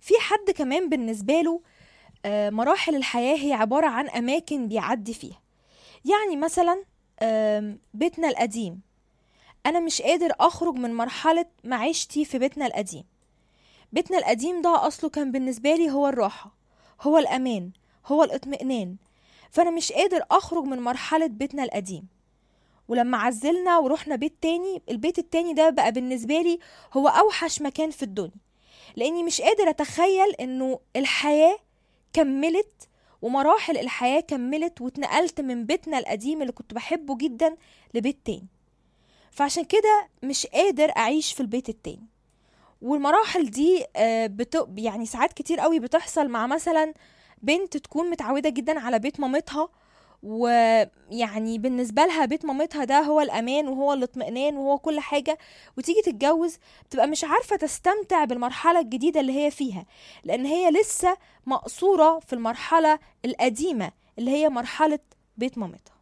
في حد كمان بالنسبة له آه، مراحل الحياة هي عبارة عن أماكن بيعدي فيها يعني مثلا آم، بيتنا القديم أنا مش قادر أخرج من مرحلة معيشتي في بيتنا القديم بيتنا القديم ده أصله كان بالنسبة لي هو الراحة هو الأمان هو الاطمئنان فأنا مش قادر أخرج من مرحلة بيتنا القديم ولما عزلنا ورحنا بيت تاني البيت التاني ده بقى بالنسبة لي هو أوحش مكان في الدنيا لأني مش قادر أتخيل إنه الحياة كملت ومراحل الحياة كملت واتنقلت من بيتنا القديم اللي كنت بحبه جدا لبيت تاني فعشان كده مش قادر أعيش في البيت التاني والمراحل دي آه، بت... يعني ساعات كتير قوي بتحصل مع مثلا بنت تكون متعودة جدا على بيت مامتها ويعني بالنسبة لها بيت مامتها ده هو الأمان وهو الاطمئنان وهو كل حاجة وتيجي تتجوز بتبقى مش عارفة تستمتع بالمرحلة الجديدة اللي هي فيها لأن هي لسه مقصورة في المرحلة القديمة اللي هي مرحلة بيت مامتها